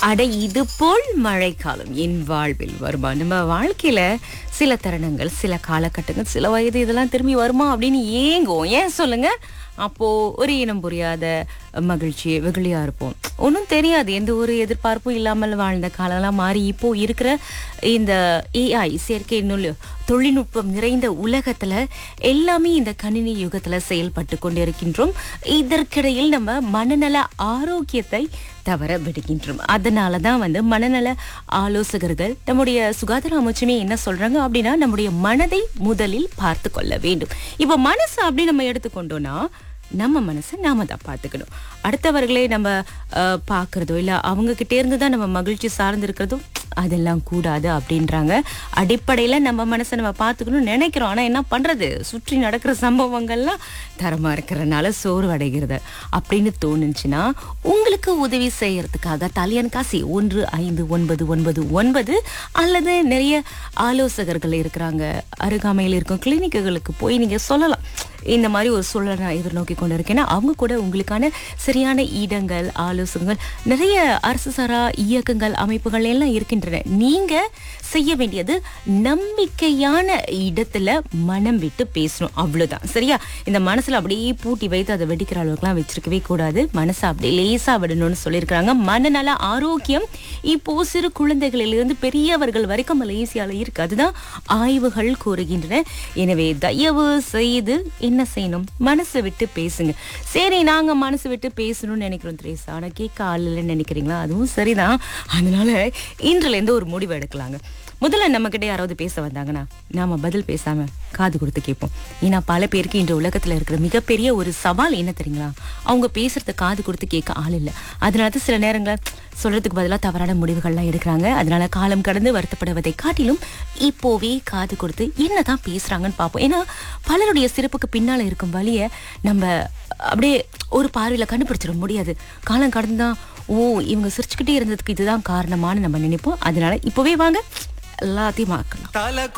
அட இது போல் மழைக்காலம் என் வாழ்வில் வருமா நம்ம வாழ்க்கையில சில தருணங்கள் சில காலகட்டங்கள் சில வயது இதெல்லாம் திரும்பி வருமா அப்படின்னு ஏங்கும் ஏன் சொல்லுங்க அப்போ ஒரு இனம் புரியாத மகிழ்ச்சி வெகுளியா இருப்போம் ஒன்றும் தெரியாது எந்த ஒரு எதிர்பார்ப்பும் இல்லாமல் வாழ்ந்த காலம்லாம் மாறி இப்போ இருக்கிற இந்த ஏஐ செயற்கை நுழு தொழில்நுட்பம் நிறைந்த உலகத்துல எல்லாமே இந்த கணினி யுகத்துல செயல்பட்டு கொண்டிருக்கின்றோம் இதற்கிடையில் நம்ம மனநல ஆரோக்கியத்தை தவற விடுகின்றோம் அதனால தான் வந்து மனநல ஆலோசகர்கள் நம்முடைய சுகாதார அமைச்சுமே என்ன சொல்றாங்க அப்படின்னா நம்முடைய மனதை முதலில் பார்த்து கொள்ள வேண்டும் இப்போ மனசு அப்படி நம்ம எடுத்துக்கொண்டோம்னா நம்ம மனசை நாம தான் பார்த்துக்கணும் அடுத்தவர்களே நம்ம அஹ், பார்க்கறதோ இல்லை அவங்க கிட்டே இருந்து தான் நம்ம மகிழ்ச்சி சார்ந்து இருக்கிறதும் அதெல்லாம் கூடாது அப்படின்றாங்க அடிப்படையில் நம்ம மனசை நம்ம பார்த்துக்கணும்னு நினைக்கிறோம் ஆனால் என்ன பண்ணுறது சுற்றி நடக்கிற சம்பவங்கள்லாம் தரமாக இருக்கிறனால சோர்வடைகிறது அப்படின்னு தோணுச்சுன்னா உங்களுக்கு உதவி செய்யறதுக்காக தலையன் காசி ஒன்று ஐந்து ஒன்பது ஒன்பது ஒன்பது அல்லது நிறைய ஆலோசகர்கள் இருக்கிறாங்க அருகாமையில் இருக்கும் கிளினிக்குகளுக்கு போய் நீங்கள் சொல்லலாம் இந்த மாதிரி ஒரு சூழலை நான் எதிர்நோக்கி கொண்டு இருக்கேன்னா அவங்க கூட உங்களுக்கான சரியான இடங்கள் ஆலோசனைகள் நிறைய அரசு சாரா இயக்கங்கள் அமைப்புகள் எல்லாம் இருக்கின்றன நீங்க செய்ய வேண்டியது நம்பிக்கையான இடத்துல மனம் விட்டு பேசணும் அவ்வளவுதான் சரியா இந்த மனசுல அப்படியே பூட்டி வைத்து அதை வெடிக்கிற அளவுக்குலாம் வச்சிருக்கவே கூடாது மனசை அப்படியே லேசா விடணும்னு சொல்லியிருக்கிறாங்க மனநல ஆரோக்கியம் இப்போ சிறு குழந்தைகளிலிருந்து பெரியவர்கள் வரைக்கும் மலேசியால இருக்கு அதுதான் ஆய்வுகள் கூறுகின்றன எனவே தயவு செய்து என்ன செய்யணும் மனசை விட்டு பேசுங்க சரி நாங்க மனசு விட்டு பேசணும்னு நினைக்கிறோம் திரேசா ஆனா கேட்க ஆள் இல்லைன்னு நினைக்கிறீங்களா அதுவும் சரிதான் அதனால இன்றுல இருந்து ஒரு முடிவு எடுக்கலாங்க முதல்ல நம்ம கிட்ட யாராவது பேச வந்தாங்கன்னா நாம பதில் பேசாம காது கொடுத்து கேட்போம் ஏன்னா பல பேருக்கு இன்று உலகத்துல இருக்கிற மிகப்பெரிய ஒரு சவால் என்ன தெரியுங்களா அவங்க பேசுறத காது கொடுத்து கேட்க ஆள் இல்லை அதனால தான் சில நேரங்களில் சொல்றதுக்கு பதிலாக தவறான முடிவுகள்லாம் எடுக்கிறாங்க அதனால காலம் கடந்து வருத்தப்படுவதை காட்டிலும் இப்போவே காது கொடுத்து என்னதான் பேசுறாங்கன்னு பார்ப்போம் ஏன்னா பலருடைய சிறப்புக்கு பின்னால இருக்கும் வழியை நம்ம அப்படியே ஒரு பார்வையில கண்டுபிடிச்சிட முடியாது காலம் கடந்துதான் ஓ இவங்க சிரிச்சுக்கிட்டே இருந்ததுக்கு இதுதான் காரணமான்னு நம்ம நினைப்போம் அதனால இப்போவே வாங்க எல்லாத்தையும் ஆக்கலாம் தல